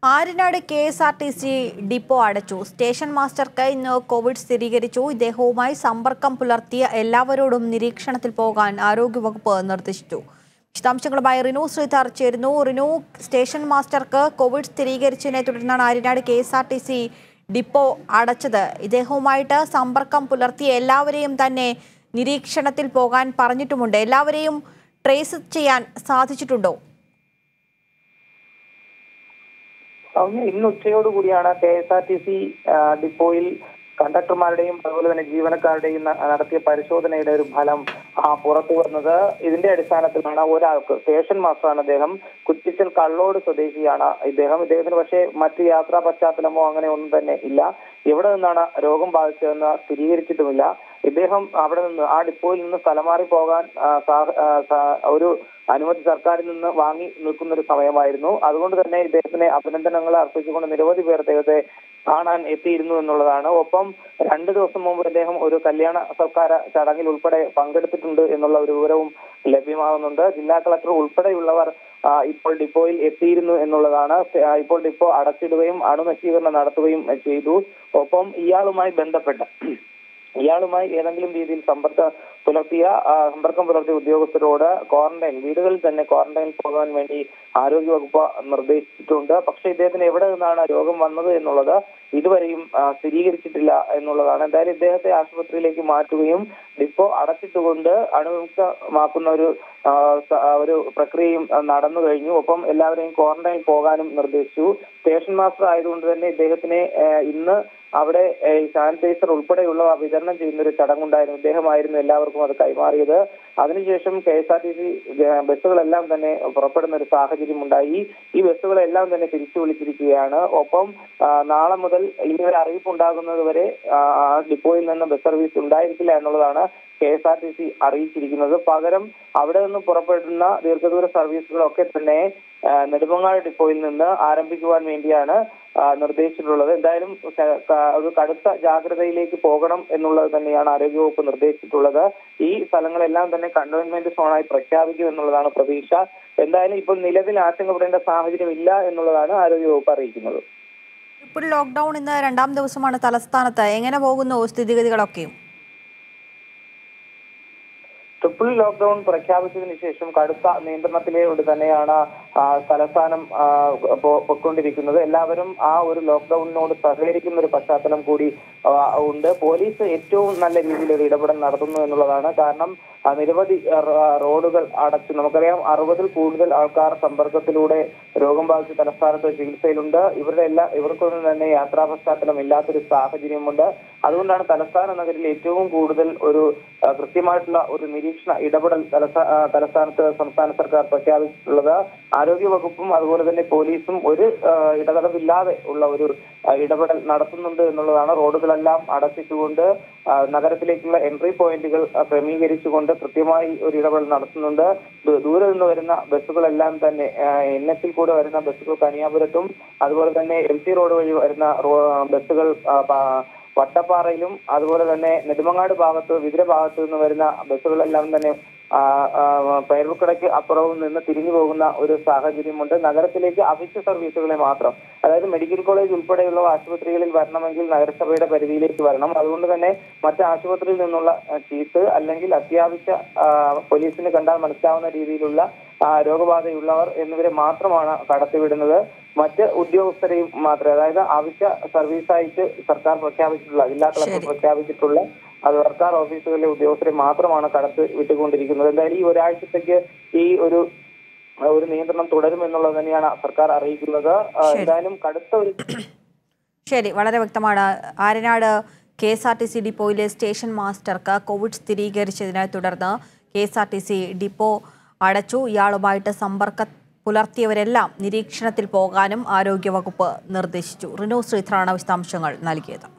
Aryanad K S R T C depot അടച്ചു station മാസ്റ്റർക്ക് ഇന്ന് കോവിഡ് സ്ഥിരീകരിച്ചു ഇദ്ദേഹവുമായി സമ്പർക്കം പുലർത്തിയ എല്ലാവരോടും നിരീക്ഷണത്തിൽ പോകാൻ ആരോഗ്യവകുപ്പ് നിർദ്ദേശിച്ചു വിശദാംശങ്ങളുമായി റിനു ശ്രീധർ ചേരുന്നു റിനു സ്റ്റേഷൻ മാസ്റ്റർക്ക് കോവിഡ് സ്ഥിരീകരിച്ചതിനെ തുടർന്നാണ് Aryanad K S R T C depot അടച്ചത് ഇദ്ദേഹവുമായിട്ട് സമ്പർക്കം പുലർത്തിയ എല്ലാവരെയും തന്നെ നിരീക്ഷണത്തിൽ പോകാൻ പറഞ്ഞിട്ടുമുണ്ട് എല്ലാവരെയും ട്രേസ് ചെയ്യാൻ സാധിച്ചിട്ടുണ്ടോ സൗമ്യ ഇന്ന് ഉച്ചയോട് കൂടിയാണ് K S R T C ഡിപ്പോയിൽ കണ്ടക്ടർമാരുടെയും അതുപോലെ തന്നെ ജീവനക്കാരുടെയും ന- നടത്തിയ പരിശോധനയുടെ ഒരു ഫലം ആ, പുറത്തു വന്നത് ഇതിന്റെ അടിസ്ഥാനത്തിലാണ് ഒരാൾക്ക് സ്റ്റേഷൻ മാസ്റ്ററാണ് അദ്ദേഹം കുറ്റിച്ചൽ കള്ളോട് സ്വദേശിയാണ് ഇദ്ദേഹം ഇദ്ദേഹത്തിന് പക്ഷേ മറ്റ് യാത്രാ പശ്ചാത്തലമോ അങ്ങനെ ഒന്നും തന്നെ ഇല്ല എവിടെ നിന്നാണ് രോഗം ബാധിച്ചതെന്ന് സ്ഥിരീകരിച്ചിട്ടുമില്ല ഇദ്ദേഹം അവിടെ നിന്ന് ആ ഡിപ്പോയിൽ നിന്ന് സ്ഥലം മാറി പോകാൻ ആ, സാ- ആ, സാ- ഒരു അനുമതി സർക്കാരിൽ നിന്ന് വാങ്ങി നിൽക്കുന്ന ഒരു സമയമായിരുന്നു അതുകൊണ്ട് തന്നെ ഇദ്ദേഹത്തിന് അഭിനന്ദനങ്ങൾ അർപ്പിച്ചുകൊണ്ട് നിരവധി പേർ അദ്ദേഹത്തെ കാണാൻ എത്തിയിരുന്നു എന്നുള്ളതാണ് ഒപ്പം രണ്ടു ദിവസം മുമ്പ് അദ്ദേഹം ഒരു കല്യാണ സൽക്കാര ചടങ്ങിൽ ഉൾപ്പെടെ പങ്കെടുത്തിട്ടുണ്ട് എന്നുള്ള ഒരു വിവരവും ലഭ്യമാകുന്നുണ്ട് ജില്ലാ കളക്ടർ ഉൾപ്പെടെയുള്ളവർ ആ, ഇപ്പോൾ ഡിപ്പോയിൽ എത്തിയിരുന്നു എന്നുള്ളതാണ് ആ, ഇപ്പോൾ ഡിപ്പോ അടച്ചിടുകയും അണുനശീകരണം നടത്തുകയും ചെയ്തു ഒപ്പം ഇയാളുമായി ബന്ധപ്പെട്ട ഇയാളുമായി ഏതെങ്കിലും രീതിയിൽ സമ്പർക്ക പുലർത്തിയ ആ, സമ്പർക്കം പുലർത്തിയ ഉദ്യോഗസ്ഥരോട് ക്വാറന്റൈൻ വീടുകളിൽ തന്നെ ക്വാറന്റൈനിൽ പോകാൻ വേണ്ടി ആരോഗ്യവകുപ്പ് നിർദ്ദേശിച്ചിട്ടുണ്ട് പക്ഷേ ഇദ്ദേഹത്തിന് എവിടെ നിന്നാണ് രോഗം വന്നത് എന്നുള്ളത് ഇതുവരെയും ആ, സ്ഥിരീകരിച്ചിട്ടില്ല എന്നുള്ളതാണ് എന്തായാലും ഇദ്ദേഹത്തെ ആശുപത്രിയിലേക്ക് മാറ്റുകയും ഡിപ്പോ അടച്ചിട്ടുകൊണ്ട് അണുമുക്തമാക്കുന്ന ഒരു ആ, സ- ആ, ഒരു പ്രക്രിയയും ആ, നടന്നു കഴിഞ്ഞു ഒപ്പം എല്ലാവരെയും ക്വാറന്റൈനിൽ പോകാനും നിർദ്ദേശിച്ചു സ്റ്റേഷൻ മാസ്റ്റർ ആയതുകൊണ്ട് തന്നെ ഇദ്ദേഹത്തിനെ ആ, ഇന്ന് അവിടെ സാനിറ്റൈസർ ഉൾപ്പെടെയുള്ളവ വിതരണം ചെയ്യുന്ന ഒരു ചടങ്ങുണ്ടായിരുന്നു ഇദ്ദേഹമായിരുന്നു എല്ലാവർക്കും അത് കൈമാറിയത് അതിനുശേഷം K S R T C ബസ്സുകളെല്ലാം തന്നെ പുറപ്പെടുന്ന ഒരു സാഹചര്യം ഉണ്ടായി ഈ ബസ്സുകളെല്ലാം തന്നെ തിരിച്ചു വിളിച്ചിരിക്കുകയാണ് ഒപ്പം ആ, നാളെ മുതൽ ഇനി ഒരു അറിയിപ്പ് ഉണ്ടാകുന്നത് വരെ ആ, ആ ഡിപ്പോയിൽ നിന്ന് ബസ് സർവീസ് ഉണ്ടായിരിക്കില്ല എന്നുള്ളതാണ് K S R T C അറിയിച്ചിരിക്കുന്നത് പകരം അവിടെ നിന്ന് പുറപ്പെടുന്ന ദീർഘദൂര സർവീസുകളൊക്കെ തന്നെ ആ, നെടുമങ്ങാട് ഡിപ്പോയിൽ നിന്ന് ആരംഭിക്കുവാൻ വേണ്ടിയാണ് ആ, നിർദ്ദേശിച്ചിട്ടുള്ളത് എന്തായാലും ക- ക- ഒരു കടുത്ത ജാഗ്രതയിലേക്ക് പോകണം എന്നുള്ളത് തന്നെയാണ് ആരോഗ്യവകുപ്പ് നിർദ്ദേശിച്ചിട്ടുള്ളത് ഈ സ്ഥലങ്ങളെല്ലാം തന്നെ കണ്ടെയ്ൻമെന്റ് സോണായി പ്രഖ്യാപിക്കും എന്നുള്ളതാണ് പ്രതീക്ഷ എന്തായാലും ഇപ്പോൾ നിലവിൽ ആശങ്കപ്പെടേണ്ട സാഹചര്യം ഇല്ല എന്നുള്ളതാണ് ആരോഗ്യവകുപ്പ് അറിയിക്കുന്നത് ഇപ്പോൾ ലോക്ക്ഡൌൺ ഇന്ന് രണ്ടാം ദിവസമാണ് തലസ്ഥാനത്ത് എങ്ങനെ പോകുന്നു സ്ഥിതിഗതികളൊക്കെയും ട്രിപ്പിൾ ലോക്ക്ഡൌൺ പ്രഖ്യാപിച്ചതിന് ശേഷം കടുത്ത നിയന്ത്രണത്തിലൂടെ തന്നെയാണ് ആ, തലസ്ഥാനം ആ, പോ- പൊയ്ക്കൊണ്ടിരിക്കുന്നത് എല്ലാവരും ആ ഒരു ലോക്ക്ഡൌണിനോട് സഹകരിക്കുന്ന ഒരു പശ്ചാത്തലം കൂടി ആ, ഉണ്ട് പോലീസ് ഏറ്റവും നല്ല രീതിയിൽ ഒരു ഇടപെടൽ നടത്തുന്നു എന്നുള്ളതാണ് കാരണം ആ, നിരവധി ആ, റ- റോഡുകൾ അടച്ചു നമുക്കറിയാം അറുപതിൽ കൂടുതൽ ആൾക്കാർ സമ്പർക്കത്തിലൂടെ രോഗം ബാധിച്ച് തലസ്ഥാനത്ത് ചികിത്സയിലുണ്ട് ഇവരുടെ എല്ലാ ഇവർക്കൊന്നും തന്നെ യാത്രാ പശ്ചാത്തലം ഇല്ലാത്തൊരു സാഹചര്യമുണ്ട് അതുകൊണ്ടാണ് തലസ്ഥാന നഗരിൽ ഏറ്റവും കൂടുതൽ ഒരു ആ, കൃത്യമായിട്ടുള്ള ഒരു നിരീക്ഷണ ഇടപെടൽ തലസ്ഥാ- ആ, തലസ്ഥാനത്ത് സംസ്ഥാന സർക്കാർ പ്രഖ്യാപിച്ചിട്ടുള്ളത് ആരോഗ്യ വകുപ്പും അതുപോലെ തന്നെ പോലീസും ഒരു ആ, ഇടതടവില്ലാതെ ഉള്ള ഒരു ആ, ഇടപെടൽ നടത്തുന്നുണ്ട് എന്നുള്ളതാണ് റോഡുകളെല്ലാം അടച്ചിട്ടുകൊണ്ട് ആ, നഗരത്തിലേക്കുള്ള എൻട്രി പോയിന്റുകൾ ആ, ക്രമീകരിച്ചുകൊണ്ട് കൃത്യമായി ഒരു ഇടപെടൽ നടത്തുന്നുണ്ട് ദൂ- ദൂരെ നിന്ന് വരുന്ന ബസ്സുകളെല്ലാം തന്നെ എൻ എച്ചിൽ കൂടെ വരുന്ന ബസ്സുകൾ കനിയാപുരത്തും അതുപോലെ തന്നെ എം സി റോഡ് വഴി വരുന്ന റോ- ബസ്സുകൾ ആ, പ- വട്ടപ്പാറയിലും അതുപോലെ തന്നെ നെടുമങ്ങാട് ഭാഗത്ത് വിതിര ഭാഗത്ത് നിന്ന് വരുന്ന ബസ്സുകളെല്ലാം തന്നെ ആ, ആ, പേരുക്കടയ്ക്ക് അപ്പുറവും നിന്ന് തിരിഞ്ഞു പോകുന്ന ഒരു സാഹചര്യമുണ്ട് നഗരത്തിലേക്ക് അവശ്യ സർവീസുകളെ മാത്രം അതായത് മെഡിക്കൽ കോളേജ് ഉൾപ്പെടെയുള്ള ആശുപത്രികളിൽ വരണമെങ്കിൽ നഗരസഭയുടെ പരിധിയിലേക്ക് വരണം അതുകൊണ്ട് തന്നെ മറ്റ് ആശുപത്രിയിൽ നിന്നുള്ള ആ, ചീട്ട് അല്ലെങ്കിൽ അത്യാവശ്യ ആ, പോലീസിന് കണ്ടാൽ മനസ്സിലാവുന്ന രീതിയിലുള്ള ആ, രോഗബാധയുള്ളവർ എന്നിവരെ മാത്രമാണ് കടത്തിവിടുന്നത് മറ്റ് ഉദ്യോഗസ്ഥരെയും മാത്രമേ അതായത് ആവശ്യ സർവീസായിട്ട് സർക്കാർ പ്രഖ്യാപിച്ചിട്ടുള്ള ജില്ലാ കളക്ടർ ശരി. പ്രഖ്യാപിച്ചിട്ടുള്ള അത് സർക്കാർ ഓഫീസുകളിലെ ഉദ്യോഗസ്ഥരെ മാത്രമാണ് കടത്ത് വിട്ടുകൊണ്ടിരിക്കുന്നത് എന്തായാലും ഈ ഒരാഴ്ചത്തേക്ക് ഈ ഒരു ആ, ഒരു നിയന്ത്രണം തുടരും എന്നുള്ളത് തന്നെയാണ് സർക്കാർ അറിയിക്കുന്നത് ആ, ശരി. എന്തായാലും കടുത്ത ഒരു ശരി വളരെ വ്യക്തമാണ് Aryanad K S R T C ഡിപ്പോയിലെ സ്റ്റേഷൻ മാസ്റ്റർക്ക് കോവിഡ് സ്ഥിരീകരിച്ചതിനെ തുടർന്ന് K S R T C depot അടച്ചു ഇയാളുമായിട്ട് സമ്പർക്ക പുലർത്തിയവരെല്ലാം നിരീക്ഷണത്തിൽ പോകാനും ആരോഗ്യവകുപ്പ് നിർദ്ദേശിച്ചു റിനു ശ്രീധറാണ് വിശദാംശങ്ങൾ നൽകിയത്